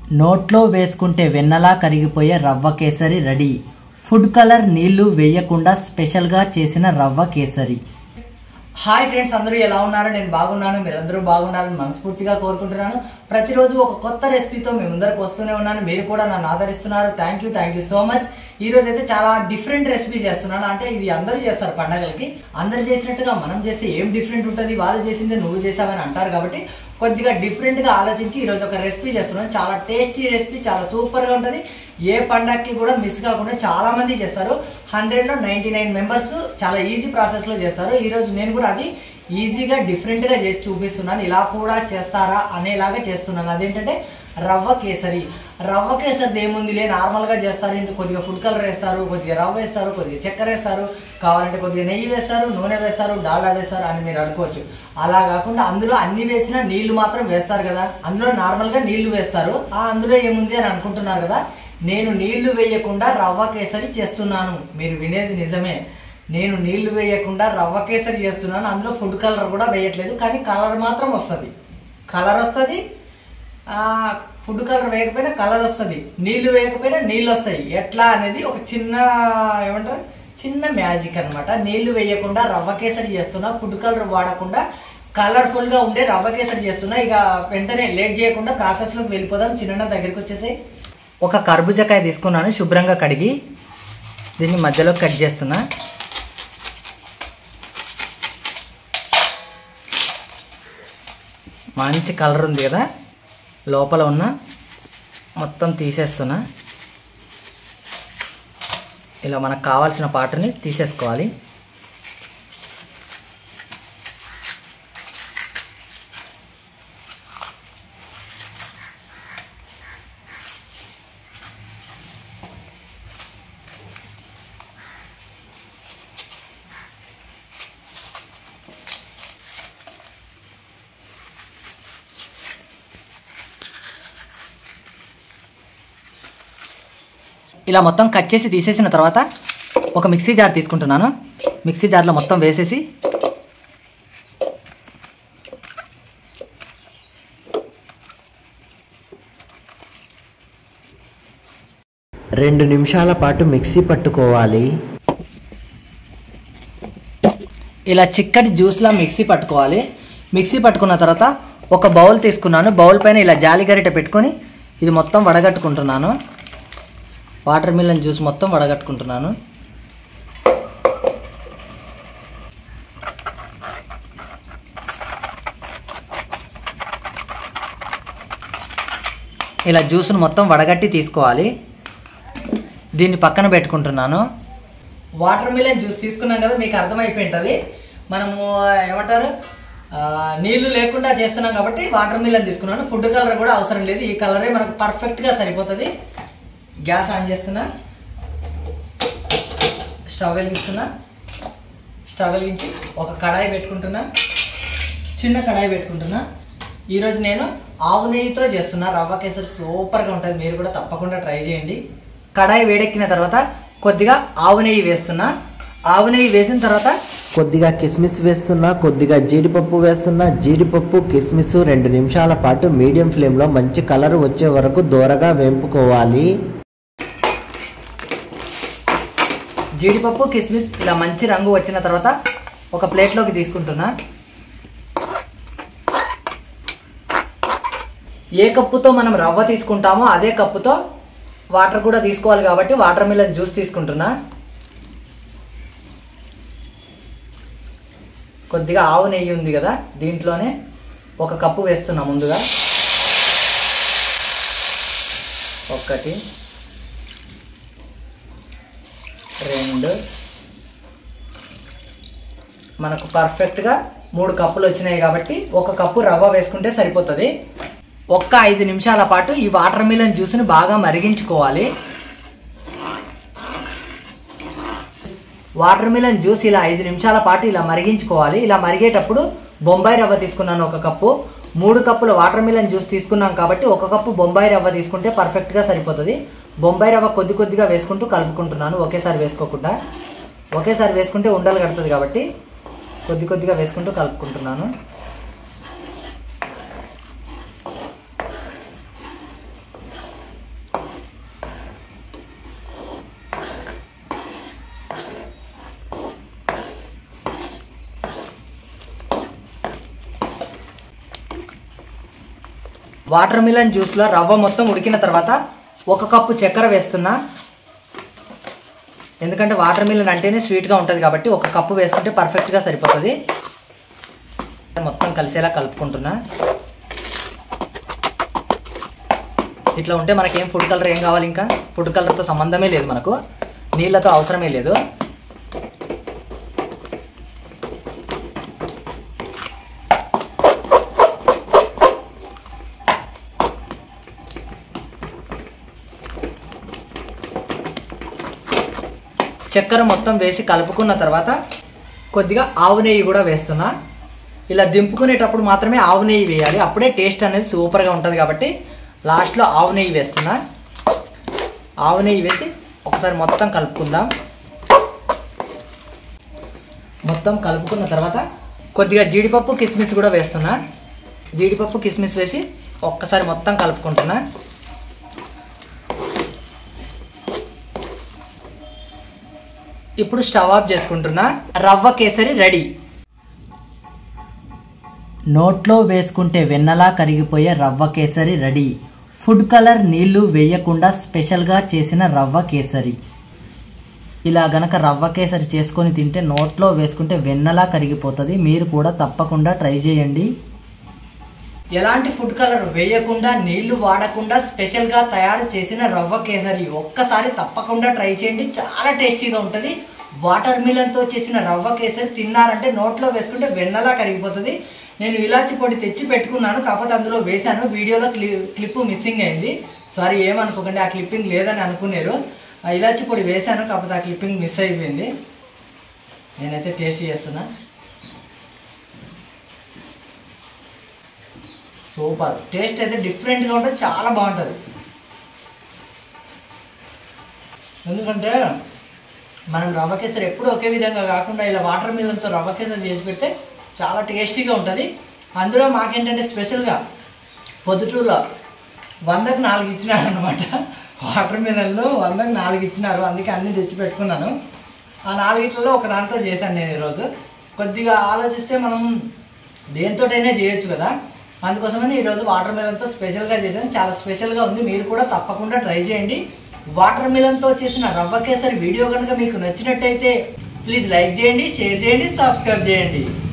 నోట్లో వేసుకుంటే వెన్నలా కరిగిపోయే రవ్వ కేసరి రెడీ ఫుడ్ కలర్ నీళ్లు వేయకుండా స్పెషల్గా చేసిన రవ్వ కేసరి హాయ్ ఫ్రెండ్స్ అందరూ ఎలా ఉన్నారు నేను బాగున్నాను మీరందరూ బాగున్నారని మనస్ఫూర్తిగా కోరుకుంటున్నాను ప్రతిరోజు ఒక కొత్త రెసిపీతో మీ ముందరకు వస్తూనే ఉన్నాను మీరు కూడా నన్ను ఆదరిస్తున్నారు thank you thank you so much ఈ రోజు అయితే చాలా డిఫరెంట్ రెసిపీ చేస్తున్నాను అంటే ఇది అందరూ చేస్తారు పండగలకి అందరు చేసినట్టుగా మనం చేస్తే ఏం డిఫరెంట్ ఉంటుంది వాళ్ళు చేసిందే నువ్వు చేసావని అంటారు కాబట్టి కొద్దిగా డిఫరెంట్ గా ఆలోచించి ఈ రోజు ఒక రెసిపీ చేస్తున్నాను చాలా టేస్టీ రెసిపీ చాలా సూపర్ గా ఉంటుంది ఏ పండగకి కూడా మిస్ కాకుండా చాలా మంది చేస్తారు హండ్రెడ్ లో నైన్టీ నైన్ మెంబర్స్ చాలా ఈజీ ప్రాసెస్ లో చేస్తారు ఈ రోజు నేను కూడా అది ఈజీగా డిఫరెంట్ గా చేసి చూపిస్తున్నాను ఇలా కూడా చేస్తారా అనేలాగా చేస్తున్నాను అదేంటంటే రవ్వ కేసరి రవ్వ కేసరి ఏముందిలే నార్మల్ గా చేస్తారు ఇంత కొద్దిగా ఫుడ్ కలర్ వేస్తారు కొద్దిగా రవ్వ వేస్తారు కొద్దిగా చక్కెర వేస్తారు కావాలంటే కొద్దిగా నెయ్యి వేస్తారు నూనె వేస్తారు డాల్డా వేస్తారు అని మీరు అనుకోవచ్చు అలా కాకుండా అందులో అన్ని వేసిన నీళ్లు మాత్రం వేస్తారు కదా అందులో నార్మల్ గా నీళ్లు వేస్తారు ఆ అందులో ఏముంది అని అనుకుంటున్నారు కదా నేను నీళ్లు వేయకుండా రవ్వ కేసరి చేస్తున్నాను మీరు వినేది నిజమే నేను నీళ్లు వేయకుండా రవ్వ కేసరి చేస్తున్నాను అందులో ఫుడ్ కలర్ కూడా వేయట్లేదు కానీ కలర్ మాత్రం వస్తుంది కలర్ వస్తుంది ఫుడ్ కలర్ వేయకపోయినా కలర్ వస్తుంది నీళ్లు వేయకపోయినా నీళ్ళు వస్తాయి ఎట్లా అనేది ఒక చిన్న ఏమంటారు చిన్న మ్యాజిక్ అన్నమాట నీళ్లు వేయకుండా రవ్వ కేసరి చేస్తున్నా ఫుడ్ కలర్ వాడకుండా కలర్ఫుల్ గా ఉండే రవ్వ కేసరి చేస్తున్నా ఇక వెంటనే లేట్ చేయకుండా ప్రాసెస్ లోకి వెళ్ళిపోదాం చిన్న దగ్గరికి వచ్చేసి ఒక కర్బూజకాయ తీసుకున్నాను శుభ్రంగా కడిగి దీన్ని మధ్యలో కట్ చేస్తున్నా మంచి కలర్ ఉంది కదా లోపల ఉన్న మొత్తం తీసేస్తున్నా ఇలా మనకు కావాల్సిన పాటని తీసేసుకోవాలి ఇలా మొత్తం కట్ చేసి తీసేసిన తర్వాత ఒక మిక్సీ జార్ తీసుకుంటున్నాను మిక్సీ జార్లో మొత్తం వేసేసి రెండు నిమిషాల పాటు మిక్సీ పట్టుకోవాలి ఇలా చిక్కటి జ్యూస్లా మిక్సీ పట్టుకోవాలి మిక్సీ పట్టుకున్న తర్వాత ఒక బౌల్ తీసుకున్నాను బౌల్ పైన ఇలా జాలి గరిటె పెట్టుకొని ఇది మొత్తం వడగట్టుకుంటున్నాను వాటర్ మిలన్ జ్యూస్ మొత్తం వడగట్టుకుంటున్నాను ఇలా జ్యూస్ను మొత్తం వడగట్టి తీసుకోవాలి దీన్ని పక్కన పెట్టుకుంటున్నాను వాటర్ మిలన్ జ్యూస్ తీసుకున్నాం కదా మీకు అర్థమైపోయి ఉంటుంది మనము ఏమంటారు ఆ, నీళ్లు లేకుండా చేస్తున్నాం కాబట్టి వాటర్ మిలన్ తీసుకున్నాను ఫుడ్ కలర్ కూడా అవసరం లేదు ఈ కలరే మనకు పర్ఫెక్ట్గా సరిపోతుంది గ్యాస్ ఆన్ చేస్తున్నా స్టవ్ వెలిగిస్తున్నా స్టవ్ వెలిగించి ఒక కడాయి పెట్టుకుంటున్నా చిన్న కడాయి పెట్టుకుంటున్నా ఈరోజు నేను ఆవు నెయ్యితో చేస్తున్నా రవ్వ కేసరి సూపర్గా ఉంటుంది మీరు కూడా తప్పకుండా ట్రై చేయండి కడాయి వేడెక్కిన తర్వాత కొద్దిగా ఆవు నెయ్యి వేస్తున్నా ఆవు నెయ్యి వేసిన తర్వాత కొద్దిగా కిస్మిస్ వేస్తున్నా కొద్దిగా జీడిపప్పు వేస్తున్నా జీడిపప్పు కిస్మిస్ రెండు నిమిషాల పాటు మీడియం ఫ్లేమ్లో మంచి కలర్ వచ్చే వరకు దూరగా వేంపుకోవాలి జీడిపప్పు కిస్మిస్ ఇలా మంచి రంగు వచ్చిన తర్వాత ఒక ప్లేట్లోకి తీసుకుంటున్నా ఏ కప్పుతో మనం రవ్వ తీసుకుంటామో అదే కప్పుతో వాటర్ కూడా తీసుకోవాలి కాబట్టి వాటర్ మిలన్ జ్యూస్ తీసుకుంటున్నా కొద్దిగా ఆవు నెయ్యి ఉంది కదా దీంట్లోనే ఒక కప్పు వేస్తున్నా ముందుగా ఒకటి రెండు మనకు పర్ఫెక్ట్గా మూడు కప్పులు వచ్చినాయి కాబట్టి ఒక కప్పు రవ్వ వేసుకుంటే సరిపోతుంది ఒక్క ఐదు నిమిషాల పాటు ఈ వాటర్ మిలన్ జ్యూస్ని బాగా మరిగించుకోవాలి వాటర్ మిలన్ జ్యూస్ ఇలా ఐదు నిమిషాల పాటు ఇలా మరిగించుకోవాలి ఇలా మరిగేటప్పుడు బొంబాయి రవ్వ తీసుకున్నాను ఒక కప్పు మూడు కప్పుల వాటర్ మిలన్ జ్యూస్ తీసుకున్నాం కాబట్టి ఒక కప్పు బొంబాయి రవ్వ తీసుకుంటే పర్ఫెక్ట్గా సరిపోతుంది బొంబాయి రవ్వ కొద్ది కొద్దిగా వేసుకుంటూ కలుపుకుంటున్నాను ఒకేసారి వేసుకోకుండా ఒకేసారి వేసుకుంటే ఉండలు కడుతుంది కాబట్టి కొద్ది కొద్దిగా వేసుకుంటూ కలుపుకుంటున్నాను వాటర్ మిలన్ జ్యూస్లో రవ్వ మొత్తం ఉడికిన తర్వాత ఒక కప్పు చక్కెర వేస్తున్నా ఎందుకంటే వాటర్ మిలన్ అంటేనే స్వీట్గా ఉంటుంది కాబట్టి ఒక కప్పు వేసుకుంటే పర్ఫెక్ట్గా సరిపోతుంది మొత్తం కలిసేలా కలుపుకుంటున్నా ఇట్లా ఉంటే మనకేం ఫుడ్ కలర్ ఏం కావాలి ఇంకా ఫుడ్ కలర్తో సంబంధమే లేదు మనకు నీళ్ళతో అవసరమే లేదు చక్కెర మొత్తం వేసి కలుపుకున్న తర్వాత కొద్దిగా ఆవు నెయ్యి కూడా వేస్తున్నా ఇలా దింపుకునేటప్పుడు మాత్రమే ఆవు నెయ్యి వేయాలి అప్పుడే టేస్ట్ అనేది సూపర్గా ఉంటుంది కాబట్టి లాస్ట్లో ఆవు నెయ్యి వేస్తున్నా ఆవు నెయ్యి వేసి ఒకసారి మొత్తం కలుపుకుందాం మొత్తం కలుపుకున్న తర్వాత కొద్దిగా జీడిపప్పు కిస్మిస్ కూడా వేస్తున్నా జీడిపప్పు కిస్మిస్ వేసి ఒక్కసారి మొత్తం కలుపుకుంటున్నా ఇప్పుడు స్టవ్ ఆఫ్ చేసుకుంటున్నా రవ్వ కేసరి రెడీ నోట్లో వేసుకుంటే వెన్నలా కరిగిపోయే రవ్వ కేసరి రెడీ ఫుడ్ కలర్ నీళ్లు వేయకుండా స్పెషల్గా చేసిన రవ్వ కేసరి ఇలా గనక రవ్వ కేసరి చేసుకొని తింటే నోట్లో వేసుకుంటే వెన్నలా కరిగిపోతుంది మీరు కూడా తప్పకుండా ట్రై చేయండి ఎలాంటి ఫుడ్ కలర్ వేయకుండా నీళ్లు వాడకుండా స్పెషల్గా తయారు చేసిన రవ్వ కేసరి ఒక్కసారి తప్పకుండా ట్రై చేయండి చాలా టేస్టీగా ఉంటుంది వాటర్ మిలన్తో చేసిన రవ్వ కేసరి తిన్నారంటే నోట్లో వేసుకుంటే వెన్నలా కరిగిపోతుంది నేను ఇలాచి పొడి తెచ్చి పెట్టుకున్నాను కాకపోతే అందులో వేశాను వీడియోలో క్లి క్లిప్ మిస్సింగ్ అయింది సారీ ఏమనుకోకండి ఆ క్లిప్పింగ్ లేదని అనుకున్నారు ఆ ఇలాచి పొడి వేశాను కాకపోతే ఆ క్లిప్పింగ్ మిస్ అయిపోయింది నేనైతే టేస్ట్ చేస్తున్నా సూపర్ టేస్ట్ అయితే డిఫరెంట్గా ఉంటుంది చాలా బాగుంటుంది ఎందుకంటే మనం రవ్వ కేసరి ఎప్పుడు ఒకే విధంగా కాకుండా ఇలా వాటర్ మిలన్తో రవ్వ కేసరి చేసి పెడితే చాలా టేస్టీగా ఉంటుంది అందులో మాకేంటంటే స్పెషల్గా పొద్దుటూరులో వందకు నాలుగు ఇచ్చినారు అనమాట వాటర్ మిలన్లు వందకు నాలుగు ఇచ్చినారు అందుకే అన్నీ తెచ్చి పెట్టుకున్నాను ఆ నాలుగిట్లలో ఒక దాంతో చేశాను నేను ఈరోజు కొద్దిగా ఆలోచిస్తే మనం దేంతోటైనా చేయొచ్చు కదా అందుకోసమని ఈరోజు వాటర్ మిలన్తో స్పెషల్గా చేశాను చాలా స్పెషల్గా ఉంది మీరు కూడా తప్పకుండా ట్రై చేయండి వాటర్ మిలన్తో చేసిన రవ్వ కేసరి వీడియో కనుక మీకు నచ్చినట్టయితే ప్లీజ్ లైక్ చేయండి షేర్ చేయండి సబ్స్క్రైబ్ చేయండి